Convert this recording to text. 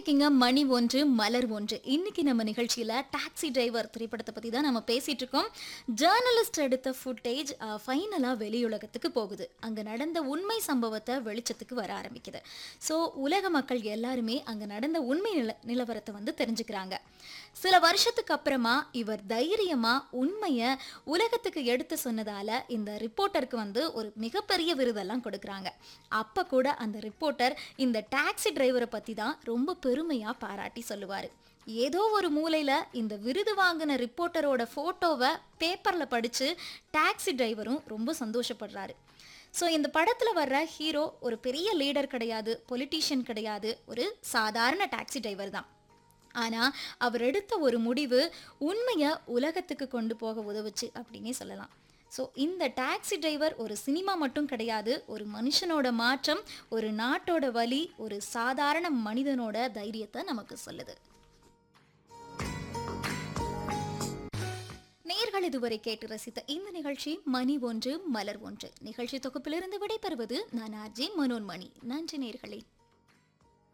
இருக்கீங்க மணி ஒன்று மலர் ஒன்று இன்னைக்கு நம்ம நிகழ்ச்சியில டாக்ஸி டிரைவர் திரைப்படத்தை பத்தி தான் நம்ம பேசிட்டு இருக்கோம் ஜேர்னலிஸ்ட் எடுத்த ஃபுட்டேஜ் ஃபைனலா வெளியுலகத்துக்கு போகுது அங்க நடந்த உண்மை சம்பவத்தை வெளிச்சத்துக்கு வர ஆரம்பிக்குது ஸோ உலக மக்கள் எல்லாருமே அங்க நடந்த உண்மை நில நிலவரத்தை வந்து தெரிஞ்சுக்கிறாங்க சில வருஷத்துக்கு அப்புறமா இவர் தைரியமா உண்மையை உலகத்துக்கு எடுத்து சொன்னதால இந்த ரிப்போர்ட்டருக்கு வந்து ஒரு மிகப்பெரிய விருதெல்லாம் கொடுக்குறாங்க அப்ப கூட அந்த ரிப்போர்ட்டர் இந்த டாக்ஸி டிரைவரை பத்தி தான் ரொம்ப பெருமையா பாராட்டி சொல்லுவாரு ஏதோ ஒரு மூலையில இந்த விருது வாங்கின ரிப்போர்ட்டரோட போட்டோவை பேப்பர்ல படிச்சு டாக்ஸி டிரைவரும் ரொம்ப சந்தோஷப்படுறாரு ஸோ இந்த படத்தில் வர்ற ஹீரோ ஒரு பெரிய லீடர் கிடையாது பொலிட்டீஷியன் கிடையாது ஒரு சாதாரண டாக்ஸி டிரைவர் தான் ஆனால் அவர் எடுத்த ஒரு முடிவு உண்மையை உலகத்துக்கு கொண்டு போக உதவுச்சு அப்படின்னே சொல்லலாம் ஸோ இந்த டாக்ஸி டிரைவர் ஒரு சினிமா மட்டும் கிடையாது ஒரு மனுஷனோட மாற்றம் ஒரு நாட்டோட வழி ஒரு சாதாரண மனிதனோட தைரியத்தை நமக்கு சொல்லுது நேர்கள் இதுவரை கேட்டு ரசித்த இந்த நிகழ்ச்சி மணி ஒன்று மலர் ஒன்று நிகழ்ச்சி தொகுப்பிலிருந்து விடைபெறுவது நான் ஆர்ஜே மனோன்மணி நன்றி நேர்களே